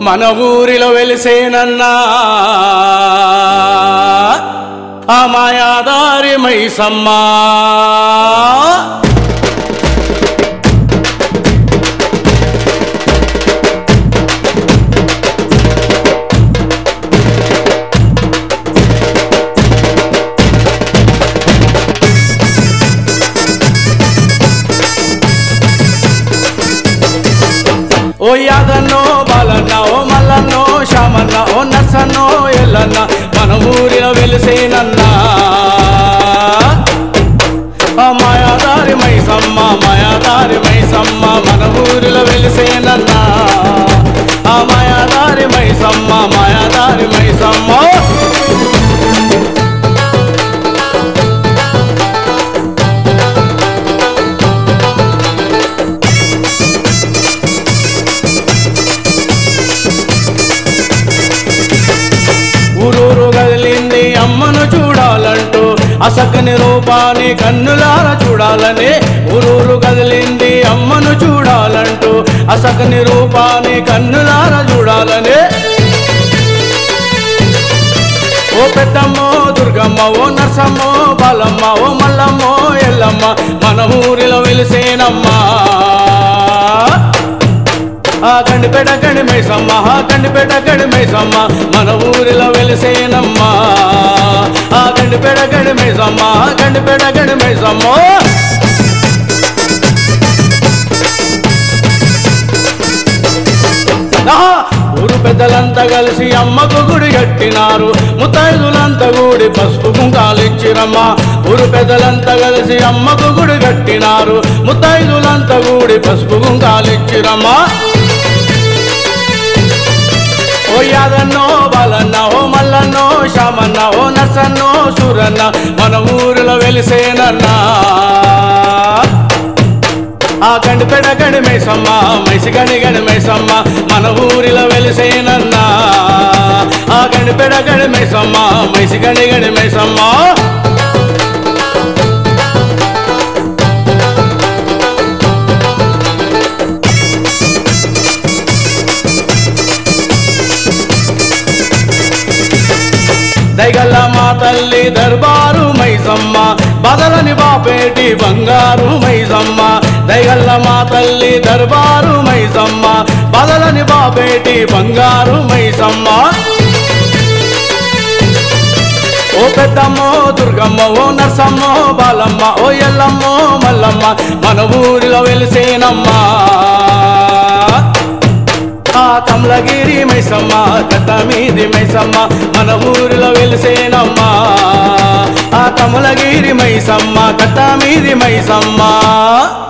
మన ఊరిలో వెలిసేనన్నా ఆ మాయాదారి మైసమ్మా ఓ యాదన్నో బాలన్న ఓ మల్లన్నో శామన్న ఓ నర్సన్నో ఎల్లన్న మన ఊరిలో వెలిసేనన్నా ఆ మాయాదారి మైసమ్మ మాయాదారి మైసమ్మ మన ఊరిలో వెలిసేనన్నా ఆ మాయాదారి మైసమ్మ మాయాదారి మైసమ్మ ఊరూరు కదిలింది అమ్మను చూడాలంటూ అసకని రూపాన్ని కన్నులార చూడాలని ఊరూరు కదిలింది అమ్మను చూడాలంటూ అసకని రూపాన్ని కన్నులార చూడాలని ఓ పెద్దమ్మో దుర్గమ్మ ఓ నర్సమ్మో బాలమ్మ ఓ మల్లమ్మో ఎల్లమ్మ మన ఊరిలో వెలిసేనమ్మా ఆ గండిపేట గండి మైసమ్మ ఆ గండిపేట గండి మైసమ్మ మన ఊరిలో వెలిసేనమ్మా ఆ గండిపేట గండి మైసమ్మ ఆ గండిపేట గండి మైసమ్మ ఆహా! ఊరు పెద్దలంతా కలిసి అమ్మకు గుడి కట్టినారు ముత్తైదులంతా కూడి పసుపు కుంకాలిచ్చిరమ్మా ఊరు పెద్దలంతా కలిసి అమ్మకు గుడి కట్టినారు ముత్తైదులంతా కూడి పసుపు కుంకాలిచ్చిరమ్మా ఓ యాదన్నో బాలన్న ఓ మల్లన్నో శామన్న ఓ నర్సన్నో సూరన్న మన ఊరిలో వెలిసేనన్నా ఆ గండిపేట గడి మైసమ్మ మైసి గడి గడి మైసమ్మ మన ఊరిలో వెలిసేనన్నా ఆ గండిపేట గడి మైసమ్మ మైసి గడి గడి మైసమ్మ దైగల్ల మా తల్లి దర్బారు మైసమ్మ బదలని బాపేటి బంగారు మైసమ్మ దైగల్ల మా తల్లి దర్బారు మైసమ్మ బదలని బాపేటి బంగారు మైసమ్మ ఓ పెద్దమ్మో దుర్గమ్మ ఓ నర్సమ్మో బాలమ్మ ఓ ఎల్లమ్మో మల్లమ్మ మన ఊరిలో వెలిసేనమ్మా ఆ కమలగిరి మైసమ్మ కట్ట మీది మైసమ్మ మన ఊరిలో వెలిసేనమ్మా ఆ కమలగిరి మైసమ్మ కట్ట మీది మైసమ్మ